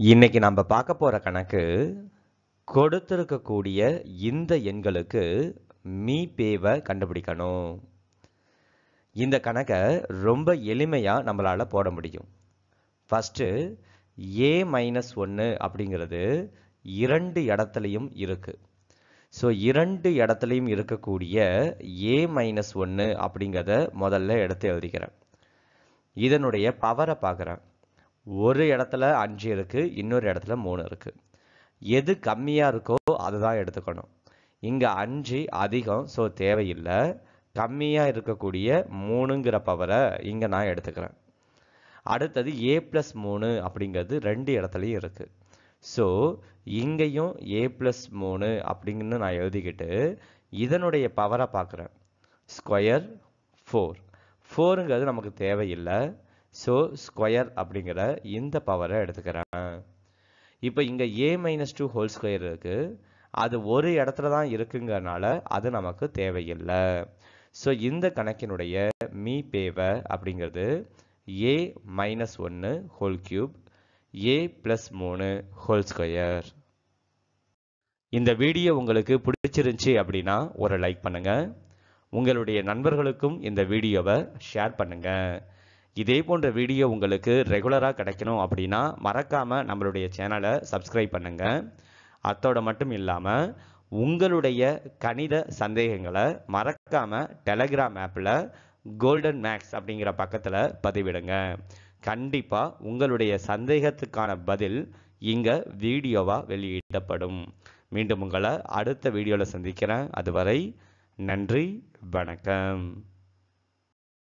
இன்னைக்கு நம்ம பார்க்க போற கணக்கு கொடுத்திருக்கக்கூடிய இந்த எண்களுக்கு மீபேவை கண்டுபிடிக்கணும் இந்த கணக்கை ரொம்ப எளிமையா நம்மளால போட முடியும் ஃபர்ஸ்ட் ஏ மைனஸ் ஒன்று அப்படிங்கிறது இரண்டு இடத்துலையும் இருக்கு ஸோ இரண்டு இடத்துலையும் இருக்கக்கூடிய ஏ மைனஸ் ஒன்று அப்படிங்கிறத முதல்ல எடுத்து எழுதிக்கிறேன் இதனுடைய பவரை பார்க்குறேன் ஒரு இடத்துல அஞ்சு இருக்கு இன்னொரு இடத்துல மூணு இருக்கு எது கம்மியா இருக்கோ அதுதான் எடுத்துக்கணும் இங்க அஞ்சு அதிகம் ஸோ தேவையில்லை கம்மியா இருக்கக்கூடிய மூணுங்கிற பவரை இங்க நான் எடுத்துக்கிறேன் அடுத்தது ஏ பிளஸ் மூணு அப்படிங்கிறது ரெண்டு இடத்துலையும் இருக்கு ஸோ இங்கேயும் ஏ பிளஸ் மூணு அப்படின்னு நான் எழுதிக்கிட்டு இதனுடைய பவரை பார்க்குறேன் ஸ்கொயர் ஃபோர் ஃபோருங்கிறது நமக்கு தேவையில்லை ஸோ ஸ்கொயர் அப்படிங்கிற இந்த பவரை எடுத்துக்கிறேன் இப்போ இங்கே A minus two whole square இருக்கு அது ஒரு இடத்துல தான் இருக்குங்கிறனால அது நமக்கு தேவையில்லை ஸோ இந்த கணக்கினுடைய மீ பேவை அப்படிங்கிறது ஏ மைனஸ் ஒன்று ஹோல் கியூப் ஏ ப்ளஸ் மூணு ஹோல் ஸ்கொயர் இந்த வீடியோ உங்களுக்கு பிடிச்சிருந்துச்சி அப்படின்னா ஒரு லைக் பண்ணுங்க உங்களுடைய நண்பர்களுக்கும் இந்த வீடியோவை ஷேர் பண்ணுங்க இதே போன்ற வீடியோ உங்களுக்கு ரெகுலராக கிடைக்கணும் அப்படின்னா மறக்காம நம்மளுடைய சேனலை சப்ஸ்கிரைப் பண்ணுங்க அத்தோட மட்டும் இல்லாமல் உங்களுடைய கணித சந்தேகங்களை மறக்காம டெலகிராம் ஆப்பில் கோல்டன் மேக்ஸ் அப்படிங்கிற பக்கத்தில் பதிவிடுங்க கண்டிப்பாக உங்களுடைய சந்தேகத்துக்கான பதில் இங்கே வீடியோவாக வெளியிடப்படும் மீண்டும் உங்களை அடுத்த வீடியோவில் சந்திக்கிறேன் அதுவரை நன்றி வணக்கம்